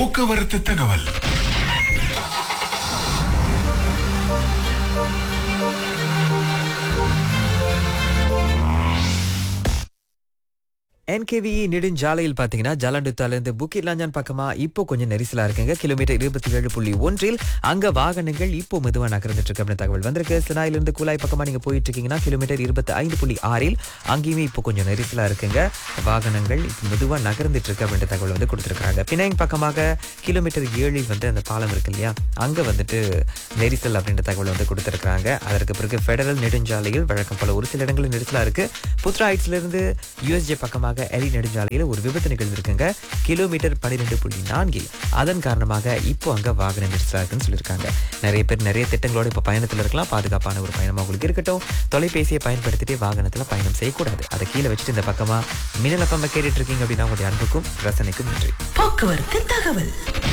போக்குவரத்து தகவல் என்கேவி நெடுஞ்சாலையில் பார்த்தீங்கன்னா ஜலண்டுத்தாலேருந்து புக்கிட் லாஞ்சான் பக்கமா இப்போ கொஞ்சம் நெரிசலா இருக்குங்க கிலோமீட்டர் இருபத்தி ஏழு புள்ளி ஒன்றில் அங்க வாகனங்கள் இப்போ மெதுவா நகர்ந்துட்டு இருக்கு அப்படின்னு தகவல் வந்திருக்கு சினாயிலிருந்து குழாய் பக்கமா நீங்க போயிட்டு இருக்கீங்கன்னா கிலோமீட்டர் இருபத்தி ஐந்து புள்ளி ஆறில் அங்கேயுமே இப்போ கொஞ்சம் நெரிசலா இருக்குங்க வாகனங்கள் இப்போ மெதுவா நகர்ந்துட்டு இருக்கு அப்படின்ற தகவல் வந்து கொடுத்துருக்காங்க பினாங் பக்கமாக கிலோமீட்டர் ஏழில் வந்து அந்த பாலம் இருக்கு இல்லையா அங்க வந்துட்டு நெரிசல் அப்படின்ற தகவல் வந்து கொடுத்துருக்காங்க அதற்கு பிறகு ஃபெடரல் நெடுஞ்சாலையில் வழக்கம் போல ஒரு சில இடங்களில் நெரிசலா இருக்கு புத்ரா ஹைட்ஸ்ல இருந்து யூஎஸ்ஜே பக்கமாக எலி நெடுஞ்சாலையில் ஒரு விபத்து நிகழ்ந்திருக்குங்க கிலோமீட்டர் பன்னிரெண்டு புள்ளி நான்கில் அதன் காரணமாக இப்போ அங்க வாகன நெரிசலா இருக்குன்னு சொல்லியிருக்காங்க நிறைய பேர் நிறைய திட்டங்களோட இப்போ பயணத்தில் இருக்கலாம் பாதுகாப்பான ஒரு பயணமா உங்களுக்கு இருக்கட்டும் தொலைபேசியை பயன்படுத்திட்டு வாகனத்துல பயணம் செய்யக்கூடாது அதை கீழே வச்சுட்டு இந்த பக்கமா மின்னல் அப்பமா கேட்டுட்டு இருக்கீங்க அப்படின்னா உங்களுடைய அன்புக்கும் ரசனைக்கும் நன்றி போக்குவரத்து தகவல்